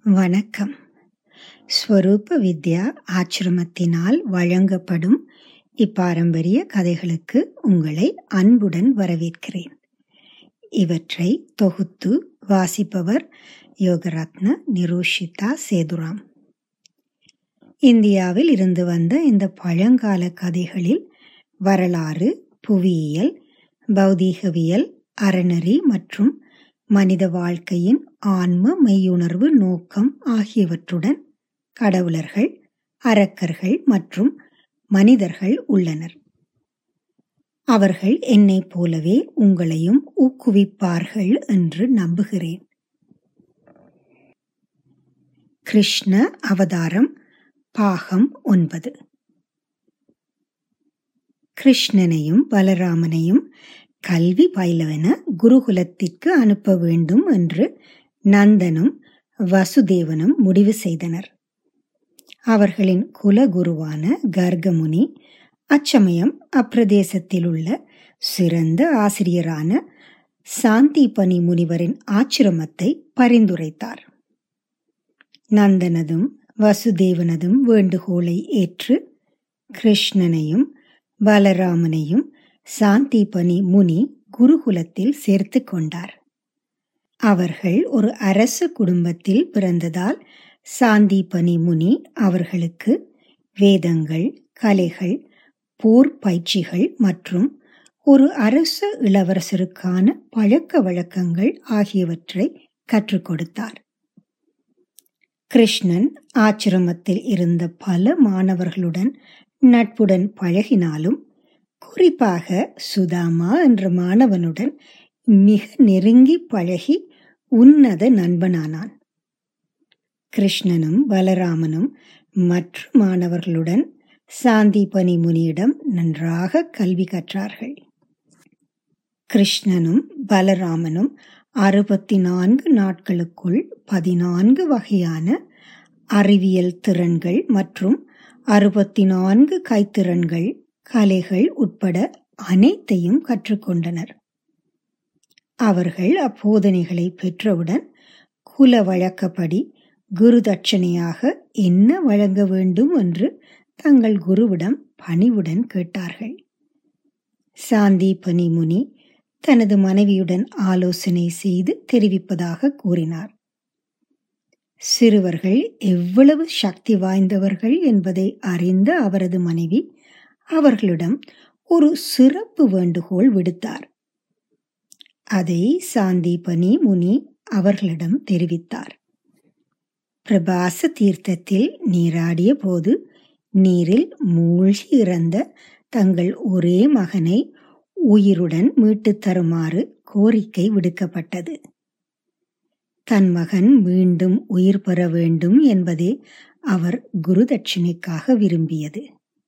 வணக்கம் ஸ்வரூப வித்யா ஆச்சிரமத்தினால் வழங்கப்படும் இப்பாரம்பரிய கதைகளுக்கு உங்களை அன்புடன் வரவேற்கிறேன் இவற்றை தொகுத்து வாசிப்பவர் யோகரத்ன நிரூஷிதா சேதுராம் இந்தியாவில் இருந்து வந்த இந்த பழங்கால கதைகளில் வரலாறு புவியியல் பௌதீகவியல் அறநெறி மற்றும் மனித வாழ்க்கையின் ஆன்ம மெய்யுணர்வு நோக்கம் ஆகியவற்றுடன் கடவுளர்கள் அரக்கர்கள் மற்றும் மனிதர்கள் உள்ளனர் அவர்கள் என்னைப் போலவே உங்களையும் ஊக்குவிப்பார்கள் என்று நம்புகிறேன் கிருஷ்ண அவதாரம் பாகம் ஒன்பது கிருஷ்ணனையும் பலராமனையும் கல்வி பயிலவென குருகுலத்திற்கு அனுப்ப வேண்டும் என்று நந்தனும் வசுதேவனும் முடிவு செய்தனர் அவர்களின் குலகுருவான கர்கமுனி அச்சமயம் அப்பிரதேசத்தில் உள்ள சிறந்த ஆசிரியரான சாந்திபனி முனிவரின் ஆச்சிரமத்தை பரிந்துரைத்தார் நந்தனதும் வசுதேவனதும் வேண்டுகோளை ஏற்று கிருஷ்ணனையும் பலராமனையும் சாந்திபனி முனி குருகுலத்தில் சேர்த்து கொண்டார் அவர்கள் ஒரு அரச குடும்பத்தில் பிறந்ததால் சாந்திபனி முனி அவர்களுக்கு வேதங்கள் கலைகள் போர் பயிற்சிகள் மற்றும் ஒரு அரச இளவரசருக்கான பழக்க வழக்கங்கள் ஆகியவற்றை கற்றுக் கொடுத்தார் கிருஷ்ணன் ஆச்சிரமத்தில் இருந்த பல மாணவர்களுடன் நட்புடன் பழகினாலும் குறிப்பாக சுதாமா என்ற மாணவனுடன் மிக நெருங்கி பழகி உன்னத நண்பனானான் கிருஷ்ணனும் பலராமனும் மற்ற மாணவர்களுடன் சாந்திபனி முனியிடம் நன்றாக கல்வி கற்றார்கள் கிருஷ்ணனும் பலராமனும் அறுபத்தி நான்கு நாட்களுக்குள் பதினான்கு வகையான அறிவியல் திறன்கள் மற்றும் அறுபத்தி நான்கு கைத்திறன்கள் கலைகள் உட்பட அனைத்தையும் கற்றுக்கொண்டனர் அவர்கள் அப்போதனைகளை பெற்றவுடன் குல வழக்கப்படி குரு தட்சணையாக என்ன வழங்க வேண்டும் என்று தங்கள் குருவிடம் பணிவுடன் கேட்டார்கள் சாந்திபனி முனி தனது மனைவியுடன் ஆலோசனை செய்து தெரிவிப்பதாக கூறினார் சிறுவர்கள் எவ்வளவு சக்தி வாய்ந்தவர்கள் என்பதை அறிந்த அவரது மனைவி அவர்களிடம் ஒரு சிறப்பு வேண்டுகோள் விடுத்தார் அதை சாந்திபனி முனி அவர்களிடம் தெரிவித்தார் பிரபாச தீர்த்தத்தில் நீராடிய போது நீரில் மூழ்கி இறந்த தங்கள் ஒரே மகனை உயிருடன் மீட்டுத் தருமாறு கோரிக்கை விடுக்கப்பட்டது தன் மகன் மீண்டும் உயிர் பெற வேண்டும் என்பதே அவர் குரு தட்சிணைக்காக விரும்பியது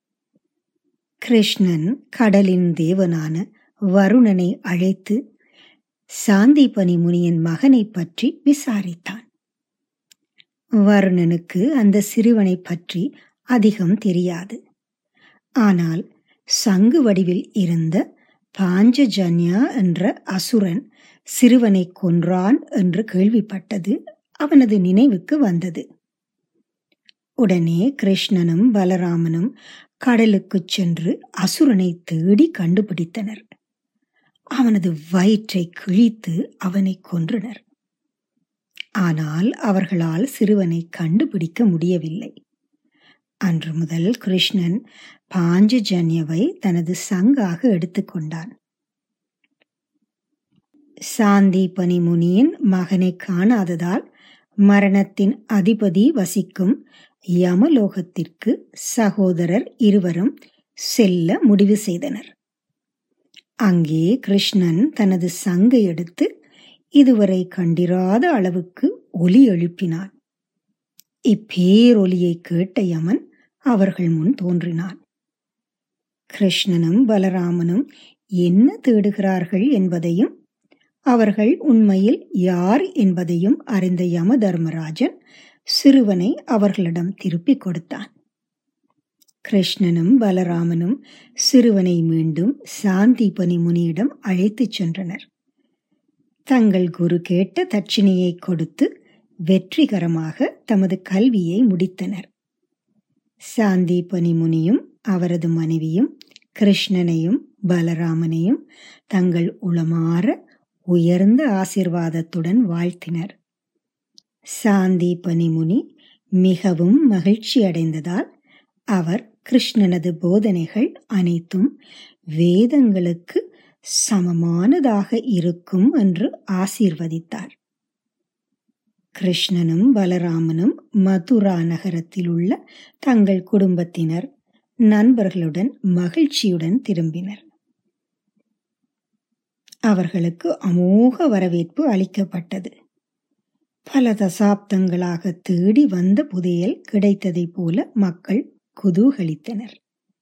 கிருஷ்ணன் கடலின் தேவனான வருணனை அழைத்து சாந்திபனி முனியின் மகனை பற்றி விசாரித்தான் வருணனுக்கு அந்த சிறுவனை பற்றி அதிகம் தெரியாது ஆனால் சங்கு வடிவில் இருந்த பாஞ்சஜன்யா என்ற அசுரன் சிறுவனை கொன்றான் என்று கேள்விப்பட்டது அவனது நினைவுக்கு வந்தது உடனே கிருஷ்ணனும் பலராமனும் கடலுக்குச் சென்று அசுரனை தேடி கண்டுபிடித்தனர் அவனது வயிற்றை கிழித்து அவனை கொன்றனர் ஆனால் அவர்களால் சிறுவனை கண்டுபிடிக்க முடியவில்லை அன்று முதல் கிருஷ்ணன் பாஞ்சஜன்யவை தனது சங்காக எடுத்துக்கொண்டான் சாந்திபனி முனியின் மகனை காணாததால் மரணத்தின் அதிபதி வசிக்கும் யமலோகத்திற்கு சகோதரர் இருவரும் செல்ல முடிவு செய்தனர் அங்கே கிருஷ்ணன் தனது சங்கை எடுத்து இதுவரை கண்டிராத அளவுக்கு ஒலி எழுப்பினான் இப்பேரொலியை கேட்ட யமன் அவர்கள் முன் தோன்றினான் கிருஷ்ணனும் பலராமனும் என்ன தேடுகிறார்கள் என்பதையும் அவர்கள் உண்மையில் யார் என்பதையும் அறிந்த யம தர்மராஜன் சிறுவனை அவர்களிடம் திருப்பிக் கொடுத்தான் கிருஷ்ணனும் பலராமனும் சிறுவனை மீண்டும் சாந்திபனி முனியிடம் அழைத்துச் சென்றனர் தங்கள் குரு கேட்ட தட்சிணையை கொடுத்து வெற்றிகரமாக தமது கல்வியை முடித்தனர் சாந்தீபனி முனியும் அவரது மனைவியும் கிருஷ்ணனையும் பலராமனையும் தங்கள் உளமாற உயர்ந்த ஆசிர்வாதத்துடன் வாழ்த்தினர் சாந்தீபனி முனி மிகவும் மகிழ்ச்சி அடைந்ததால் அவர் கிருஷ்ணனது போதனைகள் அனைத்தும் வேதங்களுக்கு சமமானதாக இருக்கும் என்று ஆசீர்வதித்தார் கிருஷ்ணனும் பலராமனும் மதுரா நகரத்தில் உள்ள தங்கள் குடும்பத்தினர் நண்பர்களுடன் மகிழ்ச்சியுடன் திரும்பினர் அவர்களுக்கு அமோக வரவேற்பு அளிக்கப்பட்டது பல தசாப்தங்களாக தேடி வந்த புதையல் கிடைத்ததைப் போல மக்கள் குதூகலித்தனர்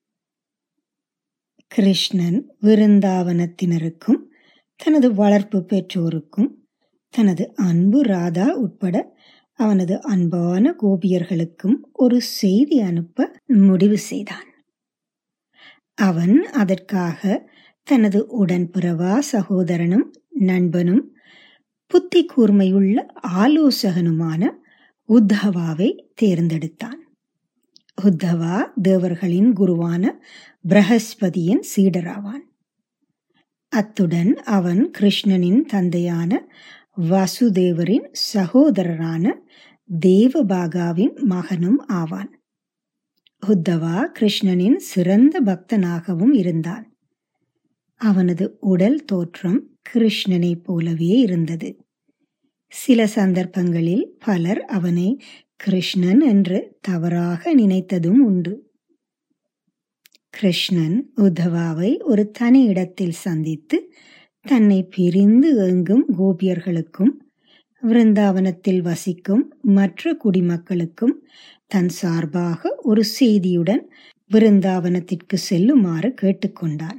கிருஷ்ணன் விருந்தாவனத்தினருக்கும் தனது வளர்ப்பு பெற்றோருக்கும் தனது அன்பு ராதா உட்பட அவனது அன்பான கோபியர்களுக்கும் ஒரு செய்தி அனுப்ப முடிவு செய்தான் அவன் அதற்காக தனது உடன்பிறவா சகோதரனும் நண்பனும் புத்தி கூர்மையுள்ள ஆலோசகனுமான உத்தவாவை தேர்ந்தெடுத்தான் உத்தவா தேவர்களின் குருவான பிரகஸ்பதியின் சீடராவான் அத்துடன் அவன் கிருஷ்ணனின் தந்தையான வசுதேவரின் சகோதரரான தேவபாகாவின் மகனும் ஆவான் உத்தவா கிருஷ்ணனின் சிறந்த பக்தனாகவும் இருந்தான் அவனது உடல் தோற்றம் கிருஷ்ணனைப் போலவே இருந்தது சில சந்தர்ப்பங்களில் பலர் அவனை கிருஷ்ணன் என்று தவறாக நினைத்ததும் உண்டு கிருஷ்ணன் உத்தவாவை ஒரு தனி இடத்தில் சந்தித்து தன்னை பிரிந்து எங்கும் கோபியர்களுக்கும் விருந்தாவனத்தில் வசிக்கும் மற்ற குடிமக்களுக்கும் தன் சார்பாக ஒரு செய்தியுடன் விருந்தாவனத்திற்கு செல்லுமாறு கேட்டுக்கொண்டான்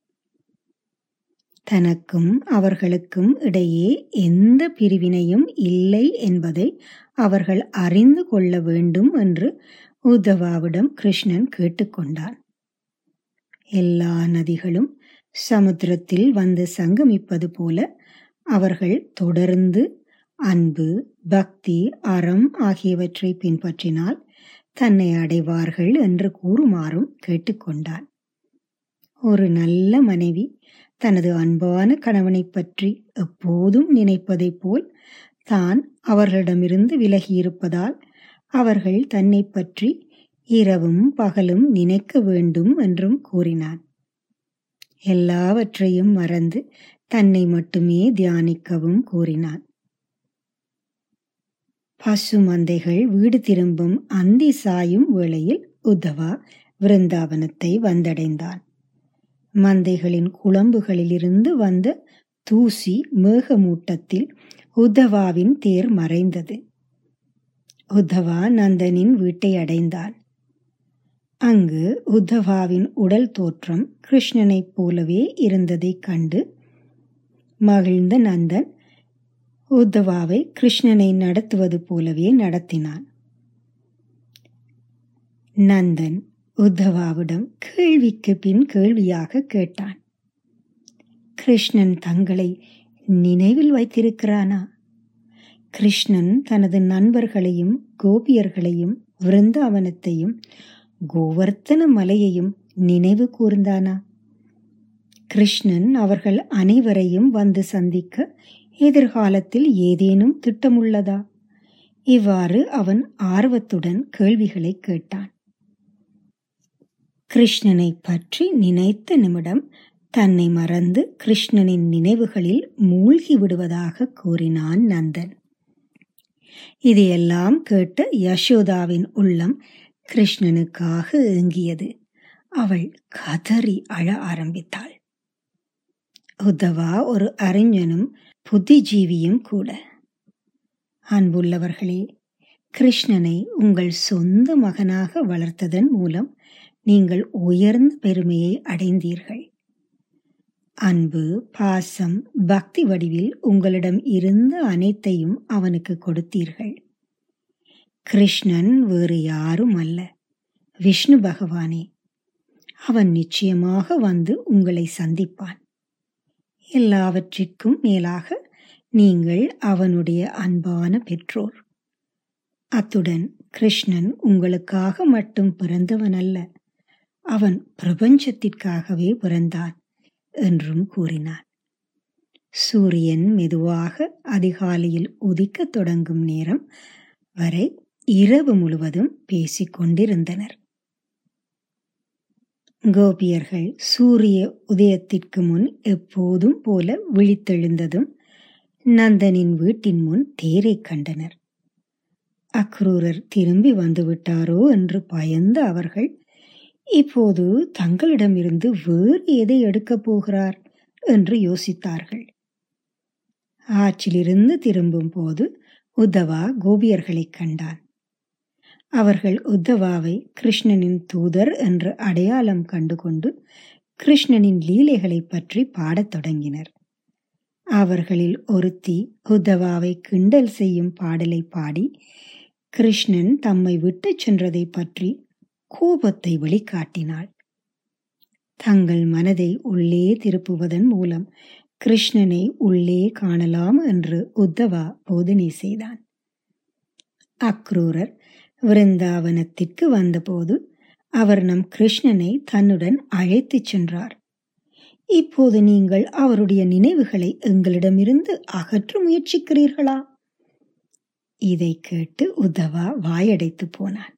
தனக்கும் அவர்களுக்கும் இடையே எந்த பிரிவினையும் இல்லை என்பதை அவர்கள் அறிந்து கொள்ள வேண்டும் என்று உத்தவாவிடம் கிருஷ்ணன் கேட்டுக்கொண்டான் எல்லா நதிகளும் சமுத்திரத்தில் வந்து சங்கமிப்பது போல அவர்கள் தொடர்ந்து அன்பு பக்தி அறம் ஆகியவற்றை பின்பற்றினால் தன்னை அடைவார்கள் என்று கூறுமாறும் கேட்டுக்கொண்டான் ஒரு நல்ல மனைவி தனது அன்பான கணவனை பற்றி எப்போதும் நினைப்பதைப் போல் தான் அவர்களிடமிருந்து விலகியிருப்பதால் அவர்கள் தன்னை பற்றி இரவும் பகலும் நினைக்க வேண்டும் என்றும் கூறினான் எல்லாவற்றையும் மறந்து தன்னை மட்டுமே தியானிக்கவும் கூறினான் பசு மந்தைகள் வீடு திரும்பும் அந்தி சாயும் வேளையில் உத்தவா விருந்தாவனத்தை வந்தடைந்தான் மந்தைகளின் குழம்புகளிலிருந்து வந்த தூசி மேகமூட்டத்தில் உத்தவாவின் தேர் மறைந்தது உத்தவா நந்தனின் வீட்டை அடைந்தான் அங்கு உத்தவாவின் உடல் தோற்றம் கிருஷ்ணனைப் போலவே இருந்ததைக் கண்டு மகிழ்ந்த நந்தன் உத்தவாவை கிருஷ்ணனை நடத்துவது போலவே நடத்தினான் நந்தன் உத்தவாவிடம் கேள்விக்கு பின் கேள்வியாக கேட்டான் கிருஷ்ணன் தங்களை நினைவில் வைத்திருக்கிறானா கிருஷ்ணன் தனது நண்பர்களையும் கோபியர்களையும் விருந்தாவனத்தையும் கோவர்த்தன மலையையும் நினைவு கூர்ந்தானா கிருஷ்ணன் அவர்கள் அனைவரையும் வந்து சந்திக்க எதிர்காலத்தில் ஏதேனும் திட்டமுள்ளதா இவ்வாறு அவன் ஆர்வத்துடன் கேள்விகளை கேட்டான் கிருஷ்ணனை பற்றி நினைத்த நிமிடம் தன்னை மறந்து கிருஷ்ணனின் நினைவுகளில் மூழ்கி விடுவதாக கூறினான் நந்தன் இதையெல்லாம் கேட்ட யசோதாவின் உள்ளம் கிருஷ்ணனுக்காக ஏங்கியது அவள் கதறி அழ ஆரம்பித்தாள் உத்தவா ஒரு அறிஞனும் புத்திஜீவியும் கூட அன்புள்ளவர்களே கிருஷ்ணனை உங்கள் சொந்த மகனாக வளர்த்ததன் மூலம் நீங்கள் உயர்ந்த பெருமையை அடைந்தீர்கள் அன்பு பாசம் பக்தி வடிவில் உங்களிடம் இருந்த அனைத்தையும் அவனுக்கு கொடுத்தீர்கள் கிருஷ்ணன் வேறு யாரும் அல்ல விஷ்ணு பகவானே அவன் நிச்சயமாக வந்து உங்களை சந்திப்பான் எல்லாவற்றிற்கும் மேலாக நீங்கள் அவனுடைய அன்பான பெற்றோர் அத்துடன் கிருஷ்ணன் உங்களுக்காக மட்டும் பிறந்தவன் அல்ல அவன் பிரபஞ்சத்திற்காகவே பிறந்தான் என்றும் கூறினான் சூரியன் மெதுவாக அதிகாலையில் உதிக்கத் தொடங்கும் நேரம் வரை இரவு முழுவதும் பேசிக் கொண்டிருந்தனர் கோபியர்கள் சூரிய உதயத்திற்கு முன் எப்போதும் போல விழித்தெழுந்ததும் நந்தனின் வீட்டின் முன் தேரை கண்டனர் அக்ரூரர் திரும்பி வந்துவிட்டாரோ என்று பயந்த அவர்கள் இப்போது தங்களிடமிருந்து வேறு எதை எடுக்கப் போகிறார் என்று யோசித்தார்கள் ஆற்றிலிருந்து திரும்பும் போது உத்தவா கோபியர்களை கண்டான் அவர்கள் உத்தவாவை கிருஷ்ணனின் தூதர் என்று அடையாளம் கண்டுகொண்டு கிருஷ்ணனின் லீலைகளை பற்றி பாடத் தொடங்கினர் அவர்களில் ஒருத்தி உத்தவாவை கிண்டல் செய்யும் பாடலை பாடி கிருஷ்ணன் தம்மை விட்டுச் சென்றதை பற்றி கோபத்தை வெளிக்காட்டினாள் தங்கள் மனதை உள்ளே திருப்புவதன் மூலம் கிருஷ்ணனை உள்ளே காணலாம் என்று உத்தவா போதனை செய்தான் அக்ரூரர் விருந்தாவனத்திற்கு வந்தபோது அவர் நம் கிருஷ்ணனை தன்னுடன் அழைத்துச் சென்றார் இப்போது நீங்கள் அவருடைய நினைவுகளை எங்களிடமிருந்து அகற்ற முயற்சிக்கிறீர்களா இதை கேட்டு உத்தவா வாயடைத்து போனான்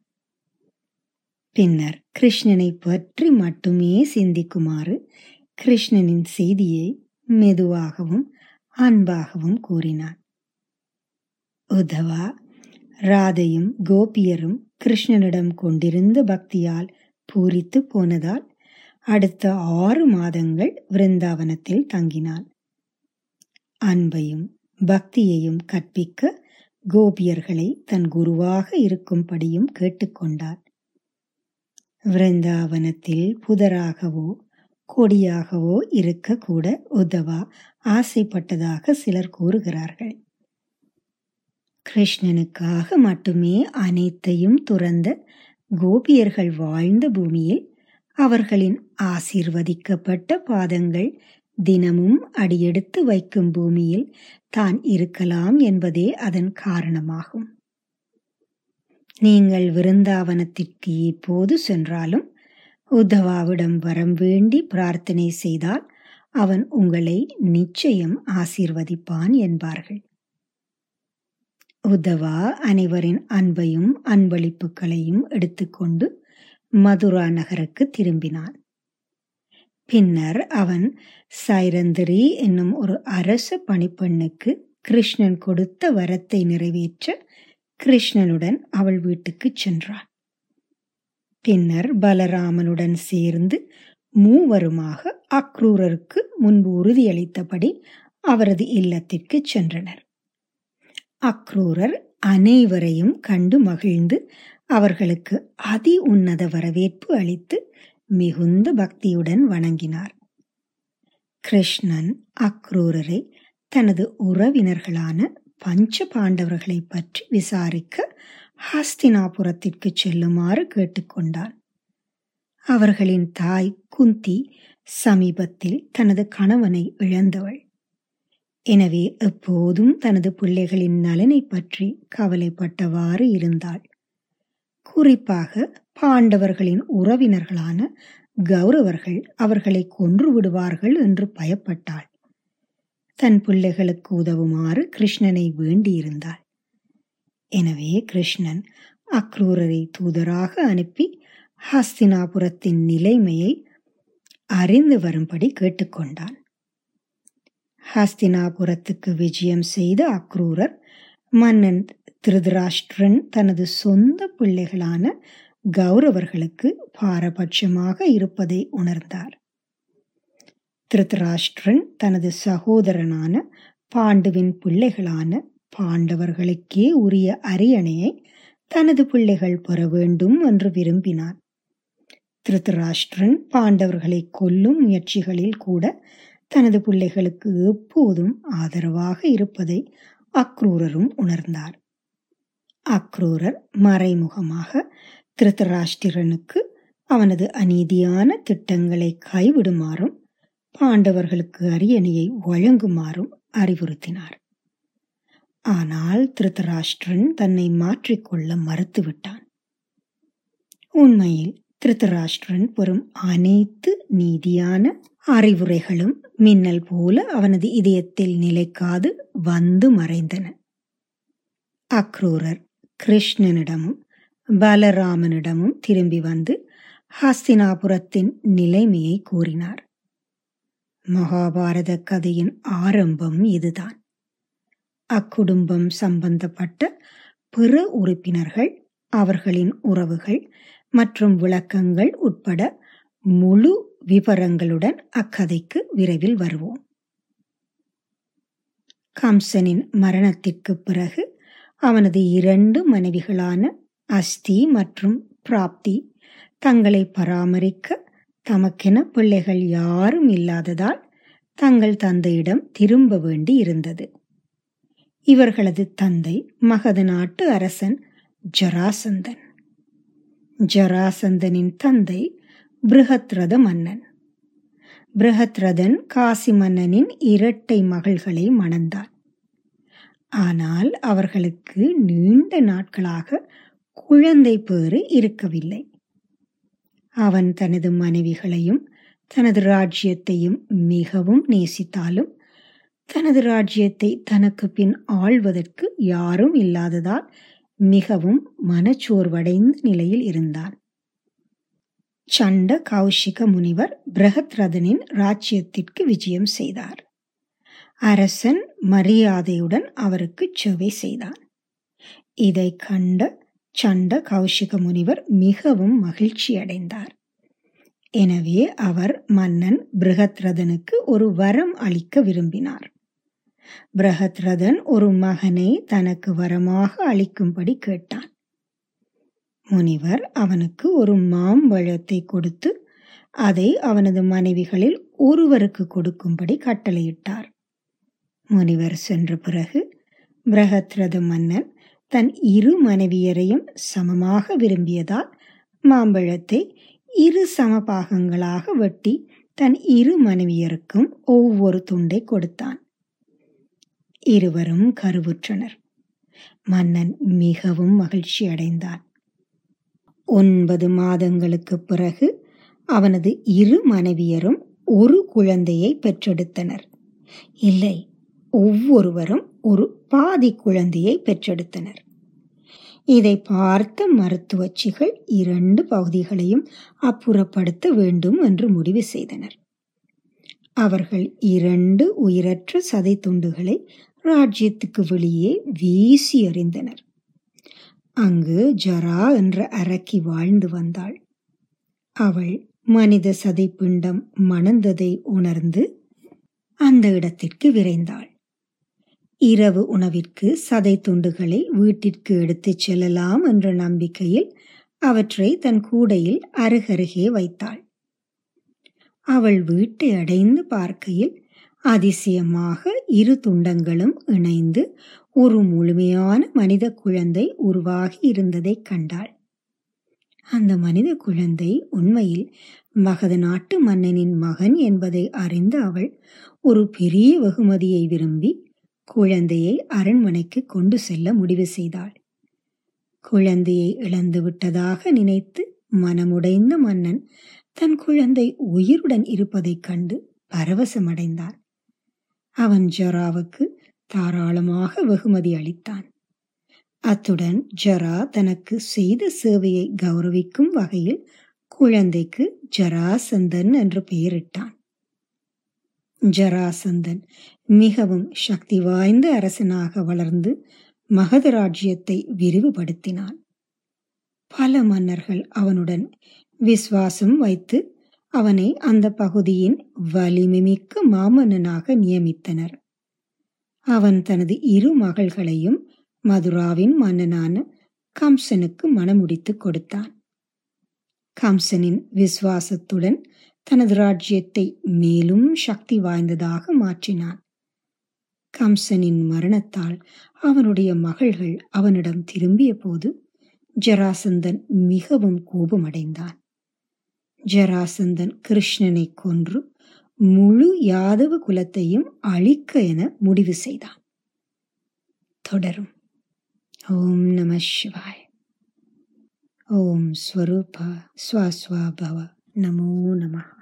பின்னர் கிருஷ்ணனை பற்றி மட்டுமே சிந்திக்குமாறு கிருஷ்ணனின் செய்தியை மெதுவாகவும் அன்பாகவும் கூறினான் உத்தவா ராதையும் கோபியரும் கிருஷ்ணனிடம் கொண்டிருந்த பக்தியால் பூரித்து போனதால் அடுத்த ஆறு மாதங்கள் விருந்தாவனத்தில் தங்கினான் அன்பையும் பக்தியையும் கற்பிக்க கோபியர்களை தன் குருவாக இருக்கும்படியும் கேட்டுக்கொண்டார் விருந்தாவனத்தில் புதராகவோ கொடியாகவோ இருக்க கூட உதவா ஆசைப்பட்டதாக சிலர் கூறுகிறார்கள் கிருஷ்ணனுக்காக மட்டுமே அனைத்தையும் துறந்த கோபியர்கள் வாழ்ந்த பூமியில் அவர்களின் ஆசீர்வதிக்கப்பட்ட பாதங்கள் தினமும் அடியெடுத்து வைக்கும் பூமியில் தான் இருக்கலாம் என்பதே அதன் காரணமாகும் நீங்கள் விருந்தாவனத்திற்கு எப்போது சென்றாலும் உத்தவாவிடம் வரம் வேண்டி பிரார்த்தனை செய்தால் அவன் உங்களை நிச்சயம் ஆசீர்வதிப்பான் என்பார்கள் உத்தவா அனைவரின் அன்பையும் அன்பளிப்புகளையும் எடுத்துக்கொண்டு மதுரா நகருக்கு திரும்பினான் பின்னர் அவன் சைரந்திரி என்னும் ஒரு அரச பணிப்பெண்ணுக்கு கிருஷ்ணன் கொடுத்த வரத்தை நிறைவேற்ற கிருஷ்ணனுடன் அவள் வீட்டுக்கு சென்றான் பின்னர் பலராமனுடன் சேர்ந்து மூவருமாக அக்ரூரருக்கு முன்பு உறுதியளித்தபடி அவரது இல்லத்திற்கு சென்றனர் அக்ரூரர் அனைவரையும் கண்டு மகிழ்ந்து அவர்களுக்கு அதி உன்னத வரவேற்பு அளித்து மிகுந்த பக்தியுடன் வணங்கினார் கிருஷ்ணன் அக்ரூரரை தனது உறவினர்களான பஞ்ச பாண்டவர்களை பற்றி விசாரிக்க ஹஸ்தினாபுரத்திற்கு செல்லுமாறு கேட்டுக்கொண்டான் அவர்களின் தாய் குந்தி சமீபத்தில் தனது கணவனை இழந்தவள் எனவே எப்போதும் தனது பிள்ளைகளின் நலனை பற்றி கவலைப்பட்டவாறு இருந்தாள் குறிப்பாக பாண்டவர்களின் உறவினர்களான கௌரவர்கள் அவர்களை கொன்று விடுவார்கள் என்று பயப்பட்டாள் தன் பிள்ளைகளுக்கு உதவுமாறு கிருஷ்ணனை வேண்டியிருந்தாள் எனவே கிருஷ்ணன் அக்ரூரரை தூதராக அனுப்பி ஹஸ்தினாபுரத்தின் நிலைமையை அறிந்து வரும்படி கேட்டுக்கொண்டான் ஹஸ்தினாபுரத்துக்கு விஜயம் செய்த அக்ரூரர் மன்னன் திருதராஷ்டிரன் தனது சொந்த பிள்ளைகளான கௌரவர்களுக்கு பாரபட்சமாக இருப்பதை உணர்ந்தார் திருதராஷ்டிரன் தனது சகோதரனான பாண்டுவின் பிள்ளைகளான பாண்டவர்களுக்கே உரிய அரியணையை தனது பிள்ளைகள் பெற வேண்டும் என்று விரும்பினார் திருதராஷ்டிரன் பாண்டவர்களை கொல்லும் முயற்சிகளில் கூட தனது பிள்ளைகளுக்கு எப்போதும் ஆதரவாக இருப்பதை அக்ரூரரும் உணர்ந்தார் அக்ரூரர் மறைமுகமாக திருத்தராஷ்டிரனுக்கு அவனது அநீதியான திட்டங்களை கைவிடுமாறும் பாண்டவர்களுக்கு அரியணையை வழங்குமாறும் அறிவுறுத்தினார் ஆனால் திருத்தராஷ்டிரன் தன்னை மாற்றிக்கொள்ள மறுத்துவிட்டான் உண்மையில் திருத்தராஷ்டிரன் பெறும் அனைத்து நீதியான அறிவுரைகளும் மின்னல் போல அவனது இதயத்தில் நிலைக்காது வந்து மறைந்தன அக்ரூரர் கிருஷ்ணனிடமும் பலராமனிடமும் திரும்பி வந்து ஹஸ்தினாபுரத்தின் நிலைமையை கூறினார் மகாபாரத கதையின் ஆரம்பம் இதுதான் அக்குடும்பம் சம்பந்தப்பட்ட பிற உறுப்பினர்கள் அவர்களின் உறவுகள் மற்றும் விளக்கங்கள் உட்பட முழு விவரங்களுடன் அக்கதைக்கு விரைவில் வருவோம் கம்சனின் மரணத்திற்கு பிறகு அவனது இரண்டு மனைவிகளான அஸ்தி மற்றும் பிராப்தி தங்களை பராமரிக்க தமக்கென பிள்ளைகள் யாரும் இல்லாததால் தங்கள் தந்தையிடம் திரும்ப வேண்டி இருந்தது இவர்களது தந்தை மகத நாட்டு அரசன் ஜராசந்தன் ஜராசந்தனின் தந்தை பிருகத்ரத மன்னன் பிருகத்ரதன் காசி மன்னனின் இரட்டை மகள்களை மணந்தான் ஆனால் அவர்களுக்கு நீண்ட நாட்களாக குழந்தை பேறு இருக்கவில்லை அவன் தனது மனைவிகளையும் தனது ராஜ்யத்தையும் மிகவும் நேசித்தாலும் தனது ராஜ்யத்தை தனக்கு பின் ஆள்வதற்கு யாரும் இல்லாததால் மிகவும் மனச்சோர்வடைந்த நிலையில் இருந்தான் சண்ட கௌஷிக முனிவர் பிரகத்ரதனின் ராஜ்யத்திற்கு விஜயம் செய்தார் அரசன் மரியாதையுடன் அவருக்கு செவை செய்தான் இதை கண்ட சண்ட கௌஷிக முனிவர் மிகவும் மகிழ்ச்சி அடைந்தார் எனவே அவர் மன்னன் பிருகத்ரதனுக்கு ஒரு வரம் அளிக்க விரும்பினார் பிரகத்ரதன் ஒரு மகனை தனக்கு வரமாக அளிக்கும்படி கேட்டான் முனிவர் அவனுக்கு ஒரு மாம்பழத்தை கொடுத்து அதை அவனது மனைவிகளில் ஒருவருக்கு கொடுக்கும்படி கட்டளையிட்டார் முனிவர் சென்ற பிறகு பிரகத்ரத மன்னன் தன் இரு மனைவியரையும் சமமாக விரும்பியதால் மாம்பழத்தை இரு சமபாகங்களாக வெட்டி தன் இரு மனைவியருக்கும் ஒவ்வொரு துண்டை கொடுத்தான் இருவரும் கருவுற்றனர் மன்னன் மிகவும் மகிழ்ச்சி அடைந்தான் ஒன்பது மாதங்களுக்கு பிறகு அவனது இரு மனைவியரும் ஒரு குழந்தையை பெற்றெடுத்தனர் இல்லை ஒவ்வொருவரும் ஒரு பாதி குழந்தையை பெற்றெடுத்தனர் இதை பார்த்த மருத்துவச்சிகள் இரண்டு பகுதிகளையும் அப்புறப்படுத்த வேண்டும் என்று முடிவு செய்தனர் அவர்கள் இரண்டு உயிரற்ற சதை துண்டுகளை ராஜ்யத்துக்கு வெளியே வீசி எறிந்தனர் அங்கு ஜரா என்ற அரக்கி வாழ்ந்து வந்தாள் அவள் மனித சதை பிண்டம் மணந்ததை உணர்ந்து அந்த இடத்திற்கு விரைந்தாள் இரவு உணவிற்கு சதை துண்டுகளை வீட்டிற்கு எடுத்துச் செல்லலாம் என்ற நம்பிக்கையில் அவற்றை தன் கூடையில் அருகருகே வைத்தாள் அவள் வீட்டை அடைந்து பார்க்கையில் அதிசயமாக இரு துண்டங்களும் இணைந்து ஒரு முழுமையான மனித குழந்தை உருவாகி இருந்ததை கண்டாள் அந்த மனித குழந்தை உண்மையில் மகத நாட்டு மன்னனின் மகன் என்பதை அறிந்த அவள் ஒரு பெரிய வெகுமதியை விரும்பி குழந்தையை அரண்மனைக்கு கொண்டு செல்ல முடிவு செய்தாள் குழந்தையை இழந்து விட்டதாக நினைத்து மனமுடைந்த மன்னன் தன் குழந்தை உயிருடன் இருப்பதைக் கண்டு பரவசமடைந்தான் அவன் ஜராவுக்கு தாராளமாக வெகுமதி அளித்தான் அத்துடன் ஜரா தனக்கு செய்த சேவையை கௌரவிக்கும் வகையில் குழந்தைக்கு ஜராசந்தன் என்று பெயரிட்டான் ஜராசந்தன் மிகவும் சக்தி வாய்ந்த அரசனாக வளர்ந்து மகத ராஜ்யத்தை விரிவுபடுத்தினான் பல மன்னர்கள் அவனுடன் விசுவாசம் வைத்து அவனை அந்த பகுதியின் வலிமைமிக்க மாமன்னனாக நியமித்தனர் அவன் தனது இரு மகள்களையும் மதுராவின் மன்னனான கம்சனுக்கு மணமுடித்து கொடுத்தான் கம்சனின் விசுவாசத்துடன் தனது ராஜ்யத்தை மேலும் சக்தி வாய்ந்ததாக மாற்றினான் கம்சனின் மரணத்தால் அவனுடைய மகள்கள் அவனிடம் திரும்பிய போது ஜராசந்தன் மிகவும் கோபமடைந்தான் ஜராசந்தன் கிருஷ்ணனை கொன்று முழு யாதவ குலத்தையும் அழிக்க என முடிவு செய்தான் தொடரும் ஓம் நம சிவாய் ஓம் ஸ்வரூபா ஸ்வாஸ்வா பவ நமோ நமः